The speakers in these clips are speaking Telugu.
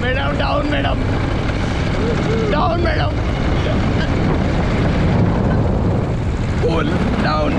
Madam down madam down madam cool down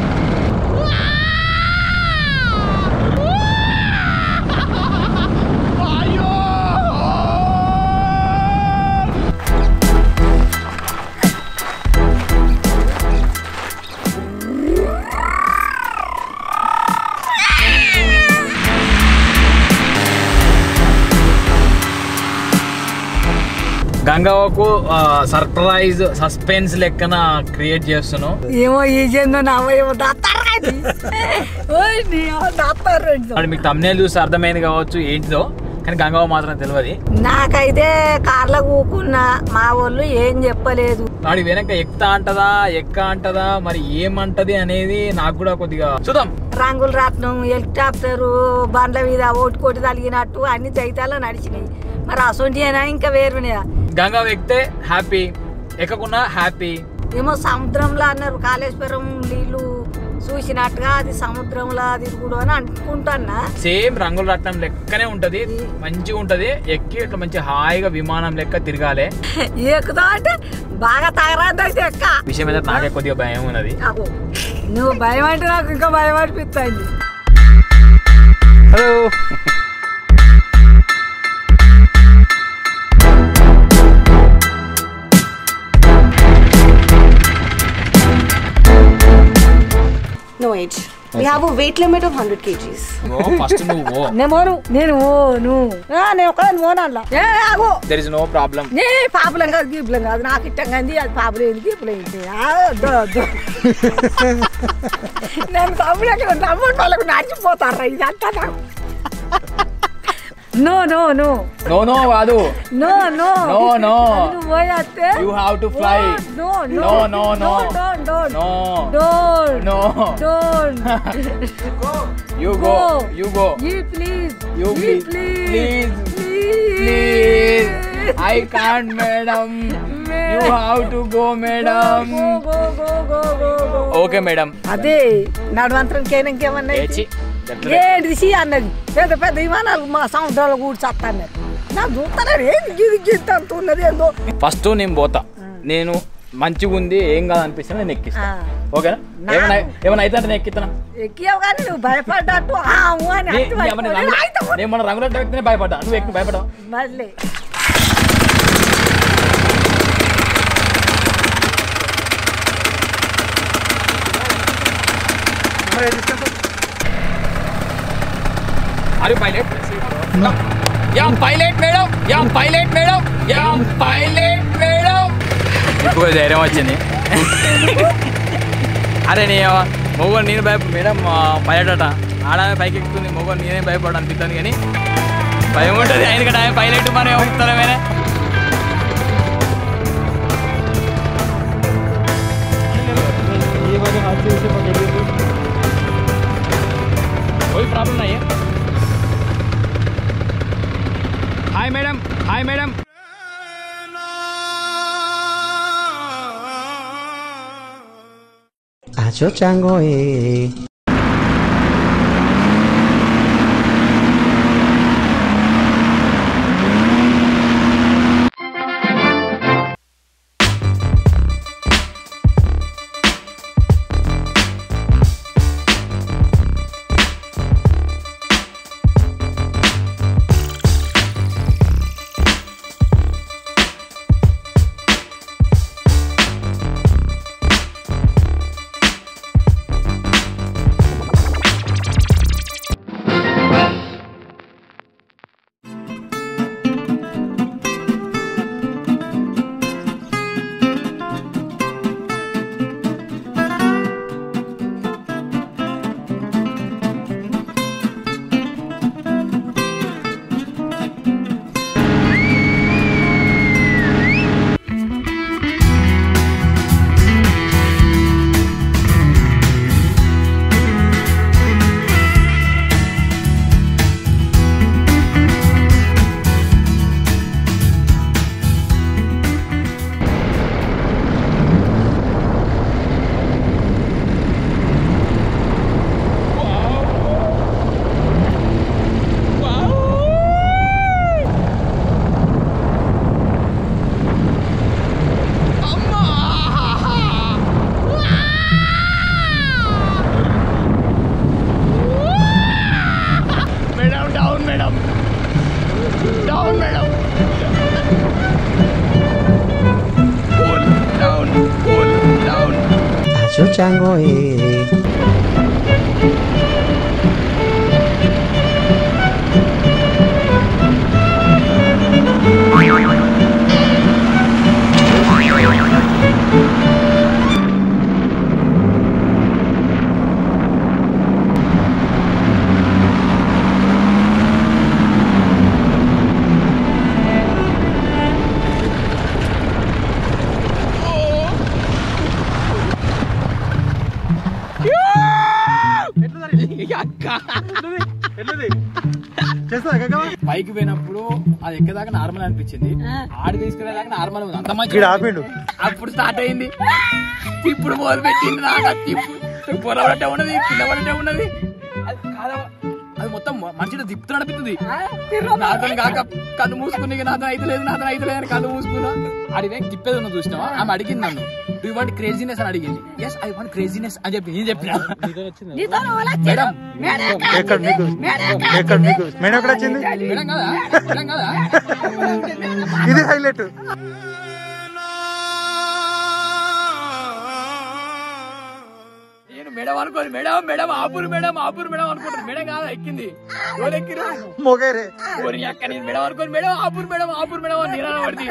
గంగవ్వకు సర్ప్రైజ్ సస్పెన్స్ లెక్కన క్రియేట్ చేస్తున్నావు ఏమో ఈ జందో నవ్వేమో దాతారు ఓయ్ నీ దాతారు అంటే మీకు తమ్నేల్ చూసి అర్థమైంది కావచ్చు ఏంటిదో కానీ గంగవ్వ మాత్రం తెలియదు నాకైతే కార్లో కూకున్నా మా వాళ్ళు ఏం చెప్పలేదు వాడి వెనక ఎక్కుతా అంటదా ఎక్క అంటదా మరి ఏమంటది అనేది నాకు కూడా కొద్దిగా చూద్దాం రంగుల రత్నం హెలికాప్టరు బండ్ల మీద ఓటు కొట్టి తలిగినట్టు అన్ని జైతాల్లో నడిచినాయి మరి అసొంటియేనా ఇంకా వేరున్నాయా గంగవ్వ ఎక్కితే హ్యాపీ ఎక్కకున్నా హ్యాపీ ఏమో సముద్రంలో అన్నారు కాళేశ్వరం నీళ్లు చూసినట్టుగా అది సముద్రంలో తిరుగుడు అని అనుకుంటున్నా సేమ్ రంగుల రత్నం లెక్కనే ఉంటది మంచిగా ఉంటది ఎక్కి ఇట్లా మంచి హాయిగా విమానం లెక్క తిరగాలి ఎక్కుతా అంటే బాగా తగరాదు ఎక్క విషయం మీద నాకే కొద్దిగా భయం ఉన్నది నాకు నువ్వు భయం అంటే నాకు ఇంకా భయం అనిపిస్తుంది hello No age. We have a weight limit of 100 kgs. First నువ్వు నేను పోను నేను ఓ నువ్వు ఆ, నేను ఒక పోనల్లా ఏ ఆగు దెర్ ఇస్ నో ప్రాబ్లం నే పాపులం కాదు గీపులం కాదు నాకు ఇట్టం కానీ అది పాపులు ఏంది గీపులం ఏంటి ఆ, వద్దు, వద్దు. నేను తమ్ముడు తమ్ముడు వాళ్ళకు నడిచిపోతారా ఇదంతా నాకు no no no no no కాదు నో నో No, no. నువ్వు పోయేస్తే you have to fly no No, no, no. Don't don't no don't no don't you go you go You please. You You please. please. Please. Please I can't madam you have to go madam Go, go, go, go, go, go. Okay madam అదే నడవంతరం కేనంకేమన్నా లేచి ఏంటి సి అన్నది పెద్ద పెద్ద విమానాలు మా సముద్రాలు కూర్చొస్తా అన్నారు నాకు చూస్తాను ఏంది గిది గిది అంత ఉన్నది ఏందో ఫస్ట్ నేను పోతా నేను మంచిగా ఉంది ఏం కాదు అనిపిస్తే నేను ఎక్కిస్తా ఆ. ఓకేనా ఏమైనా ఏమైనా అయితే నేను ఎక్కిస్తానా ఎక్కావు కానీ నువ్వు భయపడ్డట్టు ఆ, ఊ అని నీ- అట్టు నీ ఏమన్నా పట్టుకొని రంగుల- అయితే ఊ- నేను మన రంగుల వ్యక్తినే భయపడ్డా నువ్వు ఎక్కువ భయపడ్డావు మళ్ళీ Are you pilot? No. Yeah, I'm pilot, madam. Yeah, I'm pilot, madam. Yeah, I'm pilot, madam. ఇప్పుడు ధైర్యం వచ్చింది అరే నీ మొగోడు నేను భయ మేడం పైలట్ అట ఆడామె పైకి ఎక్కుతుంది మొగోడు నేనే భయపడ అనిపిస్తుంది కానీ భయం ఉంటుంది ఎందుకంటే ఆమె పైలట్ మనం అవుతారా మేరే कोई प्रॉब्लम नहीं है hi madam hi madam Acho chango eh. Down madam cool down cool down Acho chango eh. పైకి పోయినప్పుడు అది ఎక్కదాకా నార్మల్ అనిపించింది ఆడి తీసుకెళ్ళేదాకా నార్మల్ ఉంది అంత మంచి ఆపిండు అప్పుడు స్టార్ట్ అయింది ఇప్పుడు మొదలు పెట్టింది నాకు అది తిప్పు పొలబట్టే ఉన్నది కింద పడటే ఉన్నది అది కాదా అది మొత్తం మనిషిని తిప్పుతూ నడిపిస్తుంది నాతో కాక కళ్ళు మూసుకుని నాతో అయితే లేదు నాతో అయితే లేదు అని కళ్ళు మూసుకున్నా అడిగే తిప్పేది ఉన్న చూసినావా ఆమె అడిగింది నన్ను డూ వాంట్ క్రేజీనెస్ అని అడిగింది ఎస్ ఐ వాంట్ క్రేజీనెస్ అని చెప్పి నేను చెప్పిన మేడం ఎక్కడ మీకు ఎక్కడ మీకు మేడం ఎక్కడ వచ్చింది మేడం కదా మేడం కదా ఇది హైలైట్ నేను మేడం అనుకోని మేడం మేడం ఆపురు మేడం ఆపురు మేడం అనుకుంటాను మేడం కాదా ఎక్కింది ఎవరు ఎక్కిరు మొగేరే ఓరి అక్క నేను మేడం అనుకోని మేడం ఆపురు మేడం ఆపురు మేడం అని నేను పడితే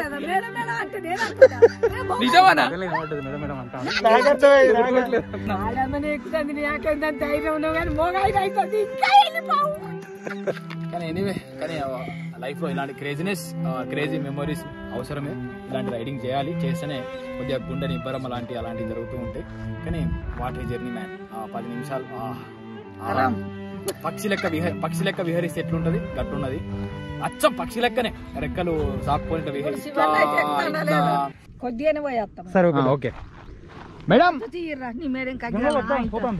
నిజమానా నాకు అర్థమైంది, నాకు ఆడమని ఎక్కుతుంది నాకేంత ధైర్యం ఉన్నావు కానీ మోగాయి అవుతుంది ఇంకా వెళ్ళిపోవు కానీ ఎనీవే కానీ లైఫ్ లో ఇలాంటి క్రేజీనెస్ క్రేజీ మెమరీస్ అవసరమే ఇలాంటి రైడింగ్ చేయాలి చేస్తేనే కొద్దిగా గుండె నిబ్బరం అలాంటి అలాంటివి జరుగుతూ ఉంటాయి కానీ వాటర్ జర్నీ మ్యాన్ పది నిమిషాలు ఆ, ఆ, పక్షి లెక్క విహ పక్షి లెక్క విహరిస్తే ఎట్లుంటది గట్టున్నది అచ్చం పక్షి లెక్కనే రెక్కలు సాపుకొని విహరిస్తా ఇట్లా కొద్దిగానే పోయేస్తాం సరే ఓకే ఓకే మేడం తీయర్రా నీ మేడం కగ్గిరా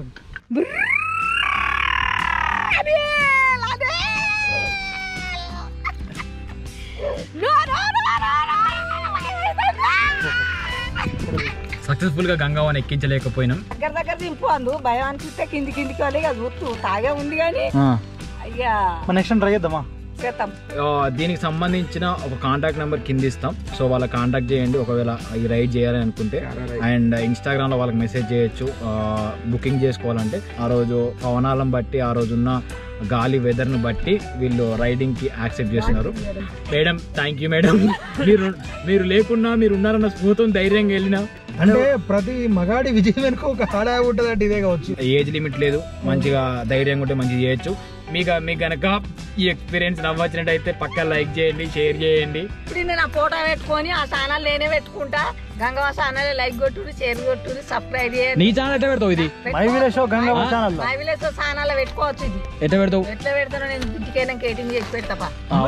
సక్సెస్ఫుల్ గా గంగావని ఎక్కించలేకపోయినాం దగ్గర దగ్గర దింపు అందు భయం అనిపిస్తే కింది కిందికి వాళ్ళే ఇక చూస్తూ తాగే ఉంది కానీ అయ్యా మన నెక్స్ట్ ట్రై చేద్దామా చేద్దాం ఆ, దీనికి సంబంధించిన ఒక కాంటాక్ట్ నెంబర్ కింద ఇస్తాం సో వాళ్ళ కాంటాక్ట్ చేయండి ఒకవేళ ఈ రైడ్ చేయాలి అనుకుంటే అండ్ ఇన్స్టాగ్రామ్ లో వాళ్ళకి మెసేజ్ చేయొచ్చు బుకింగ్ చేసుకోవాలంటే ఆ రోజు పవనాలను బట్టి ఆ రోజున్న గాలి వెదర్ ను బట్టి వీళ్ళు రైడింగ్ కి యాక్సెప్ట్ చేస్తున్నారు మేడం థ్యాంక్ యూ మేడం మీరు మీరు లేకున్నా మీరు ఉన్నారన్న స్ఫూర్తం ధైర్యంగా వెళ్ళినా అంటే ప్రతి మగాడి విజయం వెనుక ఒక హాడా ఉంటుంది అంటే ఇదే కావచ్చు ఏజ్ లిమిట్ లేదు మంచిగా ధైర్యంగా ఉంటే మంచిగా చేయొచ్చు మీకు మీకు గనక ఈ ఎక్స్పీరియన్స్ నవ్వచ్చినట్టయితే పక్క లైక్ చేయండి షేర్ చేయండి ఇప్పుడు నేను ఆ ఫోటో పెట్టుకొని ఆ ఛానల్ నేనే పెట్టుకుంటా గంగమ్మ ఛానల్ లైక్ కొట్టుడు షేర్ కొట్టుడు సబ్స్క్రైబ్ చేయండి నీ ఛానల్ ఎట్లా పెడతావు ఇది my village show Gangamma channel my village channel పెట్టుకోవచ్చు ఇది ఎట్లా పెడతావు ఎట్లా పెడతానో నేను ఇంటికైనా కేటింగ్ చేసి పెడతా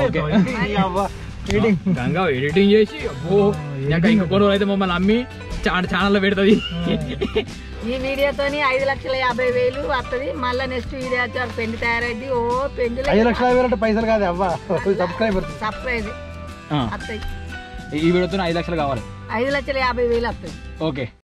గంగా ఎడిటింగ్ చేసి అబ్బో ఇంకా ఇంక కొన్ని రోజులు అయితే మమ్మల్ని అమ్మి ఛానల్లో పెడుతుంది ఈ వీడియోతోని ఐదు లక్షల యాభై వేలు వస్తుంది మళ్ళీ నెక్స్ట్ వీడియో వచ్చారు పెళ్లి తయారైంది ఓ పెళ్లి ఐదు లక్షల యాభై వేలు అంటే పైసలు కాదు అవ్వ సబ్స్క్రైబర్ సర్ప్రైజ్ వస్తాయి ఈ వీడియోతో ఐదు లక్షలు కావాలి ఐదు లక్షల యాభై వేలు వస్తాయి ఓకే